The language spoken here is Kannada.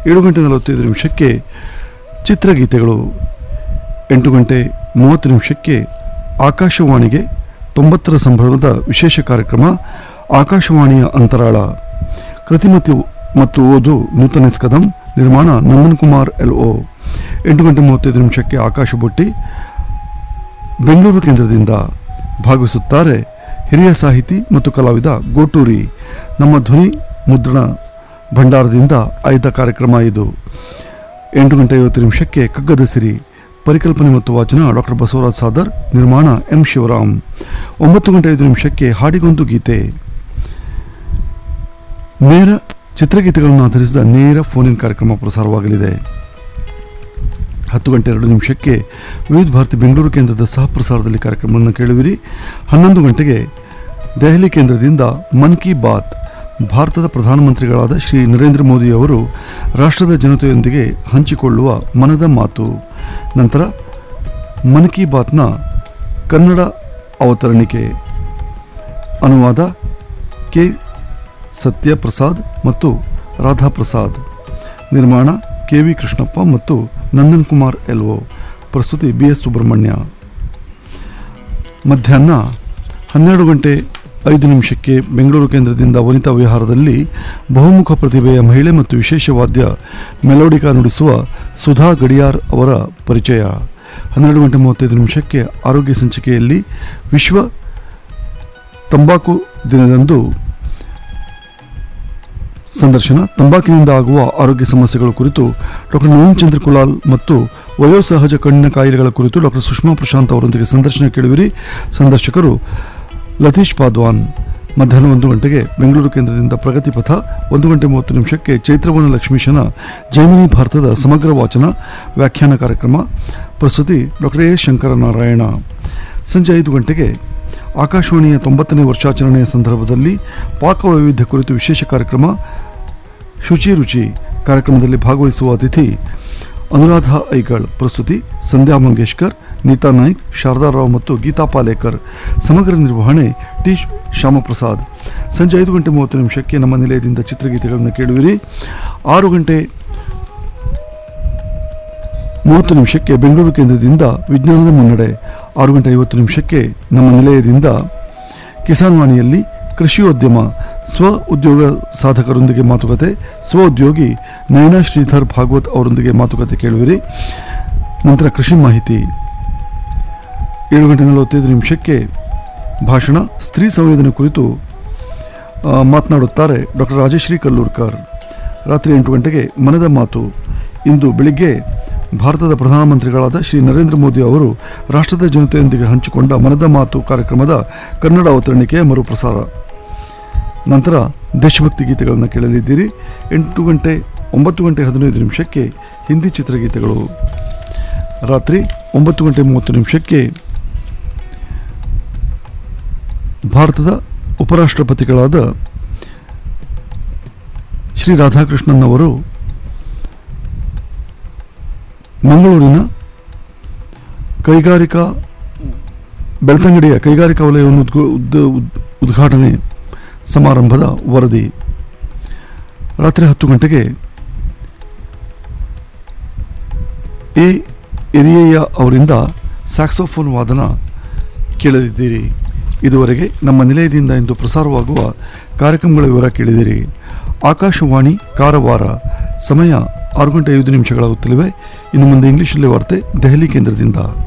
ಏಳು ಗಂಟೆ ನಲವತ್ತೈದು ನಿಮಿಷಕ್ಕೆ ಚಿತ್ರಗೀತೆಗಳು ಎಂಟು ಗಂಟೆ ಮೂವತ್ತು ನಿಮಿಷಕ್ಕೆ ಆಕಾಶವಾಣಿಗೆ ತೊಂಬತ್ತರ ಸಂಭ್ರಮದ ವಿಶೇಷ ಕಾರ್ಯಕ್ರಮ ಆಕಾಶವಾಣಿಯ ಅಂತರಾಳ ಕೃತಿ ಮತ್ತು ಮತ್ತು ಓದು ನೂತನ ಕದಂ ನಿರ್ಮಾಣ ನಂದನ್ ಕುಮಾರ್ ಎಲ್ ಒ ಎಂಟು ಗಂಟೆ ಮೂವತ್ತೈದು ನಿಮಿಷಕ್ಕೆ ಆಕಾಶ ಬುಟ್ಟಿ ಬೆಂಗಳೂರು ಕೇಂದ್ರದಿಂದ ಭಾಗವಹಿಸುತ್ತಾರೆ ಹಿರಿಯ ಸಾಹಿತಿ ಮತ್ತು ಕಲಾವಿದ ಗೋಟೂರಿ ನಮ್ಮ ಧ್ವನಿ ಮುದ್ರಣ ಭಂಡಾರದಿಂದ ಆಯ್ದ ಕಾರ್ಯಕ್ರಮ ಇದು ಎಂಟು ಗಂಟೆ ಐವತ್ತು ನಿಮಿಷಕ್ಕೆ ಕಗ್ಗದ ಸಿರಿ ಪರಿಕಲ್ಪನೆ ಮತ್ತು ವಾಚನ ಡಾಕ್ಟರ್ ಬಸವರಾಜ್ ಸಾದರ್ ನಿರ್ಮಾಣ ಎಂ ಶಿವರಾಮ್ ಒಂಬತ್ತು ಗಂಟೆ ಐದು ನಿಮಿಷಕ್ಕೆ ಹಾಡಿಗೊಂದು ಗೀತೆ ನೇರ ಚಿತ್ರಗೀತೆಗಳನ್ನು ಆಧರಿಸಿದ ನೇರ ಫೋನ್ ಇನ್ ಕಾರ್ಯಕ್ರಮ ಪ್ರಸಾರವಾಗಲಿದೆ ಹತ್ತು ಗಂಟೆ ಎರಡು ನಿಮಿಷಕ್ಕೆ ವಿವಿಧ ಭಾರತಿ ಬೆಂಗಳೂರು ಕೇಂದ್ರದ ಸಹ ಪ್ರಸಾರದಲ್ಲಿ ಕಾರ್ಯಕ್ರಮವನ್ನು ಕೇಳುವಿರಿ ಹನ್ನೊಂದು ಗಂಟೆಗೆ ದೆಹಲಿ ಕೇಂದ್ರದಿಂದ ಮನ್ ಕಿ ಬಾತ್ ಭಾರತದ ಪ್ರಧಾನಮಂತ್ರಿಗಳಾದ ಶ್ರೀ ನರೇಂದ್ರ ಮೋದಿ ಅವರು ರಾಷ್ಟ್ರದ ಜನತೆಯೊಂದಿಗೆ ಹಂಚಿಕೊಳ್ಳುವ ಮನದ ಮಾತು ನಂತರ ಮನ್ ಕಿ ಬಾತ್ನ ಕನ್ನಡ ಅವತರಣಿಕೆ ಅನುವಾದ ಕೆ ಸತ್ಯಪ್ರಸಾದ್ ಮತ್ತು ರಾಧಾಪ್ರಸಾದ್ ನಿರ್ಮಾಣ ಕೆ ವಿ ಕೃಷ್ಣಪ್ಪ ಮತ್ತು ನಂದನ್ ಕುಮಾರ್ ಎಲ್ಒ ಪ್ರಸ್ತುತಿ ಬಿ ಎಸ್ ಸುಬ್ರಹ್ಮಣ್ಯ ಮಧ್ಯಾಹ್ನ ಹನ್ನೆರಡು ಗಂಟೆ ಐದು ನಿಮಿಷಕ್ಕೆ ಬೆಂಗಳೂರು ಕೇಂದ್ರದಿಂದ ವನಿತಾ ವಿಹಾರದಲ್ಲಿ ಬಹುಮುಖ ಪ್ರತಿಭೆಯ ಮಹಿಳೆ ಮತ್ತು ವಿಶೇಷ ವಾದ್ಯ ಮೆಲೋಡಿಕಾ ನುಡಿಸುವ ಸುಧಾ ಗಡಿಯಾರ್ ಅವರ ಪರಿಚಯ ಹನ್ನೆರಡು ಗಂಟೆ ಮೂವತ್ತೈದು ನಿಮಿಷಕ್ಕೆ ಆರೋಗ್ಯ ಸಂಚಿಕೆಯಲ್ಲಿ ವಿಶ್ವ ತಂಬಾಕು ದಿನದಂದು ಸಂದರ್ಶನ ತಂಬಾಕಿನಿಂದ ಆಗುವ ಆರೋಗ್ಯ ಸಮಸ್ಯೆಗಳ ಕುರಿತು ಡಾಕ್ಟರ್ ನವೀನ್ ಚಂದ್ರ ಕುಲಾಲ್ ಮತ್ತು ವಯೋಸಹಜ ಕಣ್ಣಿನ ಕಾಯಿಲೆಗಳ ಕುರಿತು ಡಾಕ್ಟರ್ ಸುಷ್ಮಾ ಪ್ರಶಾಂತ್ ಅವರೊಂದಿಗೆ ಸಂದರ್ಶನ ಕೇಳುವಿರಿ ಸಂದರ್ಶಕರು ಲತೀಶ್ ಪಾದ್ವಾನ್ ಮಧ್ಯಾಹ್ನ ಒಂದು ಗಂಟೆಗೆ ಬೆಂಗಳೂರು ಕೇಂದ್ರದಿಂದ ಪ್ರಗತಿ ಪಥ ಒಂದು ಗಂಟೆ ಮೂವತ್ತು ನಿಮಿಷಕ್ಕೆ ಚೈತ್ರವನ ಲಕ್ಷ್ಮೀಶನ ಜೈಮಿನಿ ಭಾರತದ ಸಮಗ್ರ ವಾಚನ ವ್ಯಾಖ್ಯಾನ ಕಾರ್ಯಕ್ರಮ ಪ್ರಸ್ತುತಿ ಡಾಕ್ಟರ್ ಎ ಶಂಕರನಾರಾಯಣ ಸಂಜೆ ಐದು ಗಂಟೆಗೆ ಆಕಾಶವಾಣಿಯ ತೊಂಬತ್ತನೇ ವರ್ಷಾಚರಣೆಯ ಸಂದರ್ಭದಲ್ಲಿ ಪಾಕ ವೈವಿಧ್ಯ ಕುರಿತು ವಿಶೇಷ ಕಾರ್ಯಕ್ರಮ ಶುಚಿ ರುಚಿ ಕಾರ್ಯಕ್ರಮದಲ್ಲಿ ಭಾಗವಹಿಸುವ ಅತಿಥಿ ಅನುರಾಧ ಐಗಳ್ ಪ್ರಸ್ತುತಿ ಸಂಧ್ಯಾ ಮಂಗೇಶ್ಕರ್ ನೀತಾ ನಾಯ್ಕ್ ಶಾರದಾ ರಾವ್ ಮತ್ತು ಗೀತಾ ಪಾಲೇಕರ್ ಸಮಗ್ರ ನಿರ್ವಹಣೆ ಟಿ ಶ್ಯಾಮಪ್ರಸಾದ್ ಸಂಜೆ ಐದು ಗಂಟೆ ಮೂವತ್ತು ನಿಮಿಷಕ್ಕೆ ನಮ್ಮ ನಿಲಯದಿಂದ ಚಿತ್ರಗೀತೆಗಳನ್ನು ಕೇಳುವಿರಿ ಆರು ಗಂಟೆ ಮೂವತ್ತು ನಿಮಿಷಕ್ಕೆ ಬೆಂಗಳೂರು ಕೇಂದ್ರದಿಂದ ವಿಜ್ಞಾನದ ಮುನ್ನಡೆ ಆರು ಗಂಟೆ ಐವತ್ತು ನಿಮಿಷಕ್ಕೆ ನಮ್ಮ ನಿಲಯದಿಂದ ಕಿಸಾನ್ ವಾಣಿಯಲ್ಲಿ ಕೃಷಿಯೋದ್ಯಮ ಸ್ವ ಉದ್ಯೋಗ ಸಾಧಕರೊಂದಿಗೆ ಮಾತುಕತೆ ಸ್ವ ಉದ್ಯೋಗಿ ನಯನಾ ಶ್ರೀಧರ್ ಭಾಗವತ್ ಅವರೊಂದಿಗೆ ಮಾತುಕತೆ ಕೇಳುವಿರಿ ನಂತರ ಕೃಷಿ ಮಾಹಿತಿ ಏಳು ಗಂಟೆ ನಲವತ್ತೈದು ನಿಮಿಷಕ್ಕೆ ಭಾಷಣ ಸ್ತ್ರೀ ಸಂವೇದನೆ ಕುರಿತು ಆ, ಮಾತನಾಡುತ್ತಾರೆ ಡಾಕ್ಟರ್ ರಾಜಶ್ರೀ ಕಲ್ಲೂರ್ಕರ್ ರಾತ್ರಿ ಎಂಟು ಗಂಟೆಗೆ ಮನದ ಮಾತು ಇಂದು ಬೆಳಿಗ್ಗೆ ಭಾರತದ ಪ್ರಧಾನಮಂತ್ರಿಗಳಾದ ಶ್ರೀ ನರೇಂದ್ರ ಮೋದಿ ಅವರು ರಾಷ್ಟ್ರದ ಜನತೆಯೊಂದಿಗೆ ಹಂಚಿಕೊಂಡ ಮನದ ಮಾತು ಕಾರ್ಯಕ್ರಮದ ಕನ್ನಡ ಅವತರಣಿಕೆಯ ಮರುಪ್ರಸಾರ ನಂತರ ದೇಶಭಕ್ತಿ ಗೀತೆಗಳನ್ನು ಕೇಳಲಿದ್ದೀರಿ ಎಂಟು ಗಂಟೆ ಒಂಬತ್ತು ಗಂಟೆ ಹದಿನೈದು ನಿಮಿಷಕ್ಕೆ ಹಿಂದಿ ಚಿತ್ರಗೀತೆಗಳು ರಾತ್ರಿ ಒಂಬತ್ತು ಗಂಟೆ ಮೂವತ್ತು ನಿಮಿಷಕ್ಕೆ ಭಾರತದ ಉಪರಾಷ್ಟ್ರಪತಿಗಳಾದ ಶ್ರೀ ರಾಧಾಕೃಷ್ಣನ್ ಅವರು ಮಂಗಳೂರಿನ ಕೈಗಾರಿಕಾ ಬೆಳ್ತಂಗಡಿಯ ಕೈಗಾರಿಕಾ ವಲಯವನ್ನು ಉದ್ಘ- ಉದ್- ಉದ್- ಉದ್ಘಾಟನೆ ಸಮಾರಂಭದ ವರದಿ ರಾತ್ರಿ ಹತ್ತು ಗಂಟೆಗೆ ಎ ಎರಿಯಯ್ಯ ಅವರಿಂದ ಸ್ಯಾಕ್ಸೋಫೋನ್ ವಾದನ ಕೇಳಲಿದ್ದೀರಿ ಇದುವರೆಗೆ ನಮ್ಮ ನಿಲಯದಿಂದ ಇಂದು ಪ್ರಸಾರವಾಗುವ ಕಾರ್ಯಕ್ರಮಗಳ ವಿವರ ಕೇಳಿದಿರಿ ಆಕಾಶವಾಣಿ ಕಾರವಾರ ಸಮಯ ಆರು ಗಂಟೆ ಐದು ನಿಮಿಷಗಳಾಗುತ್ತಲಿವೆ ಇನ್ನು ಮುಂದೆ ಇಂಗ್ಲಿಷಲ್ಲಿ ವಾರ್ತೆ ದೆಹಲಿ ಕೇಂದ್ರದಿಂದ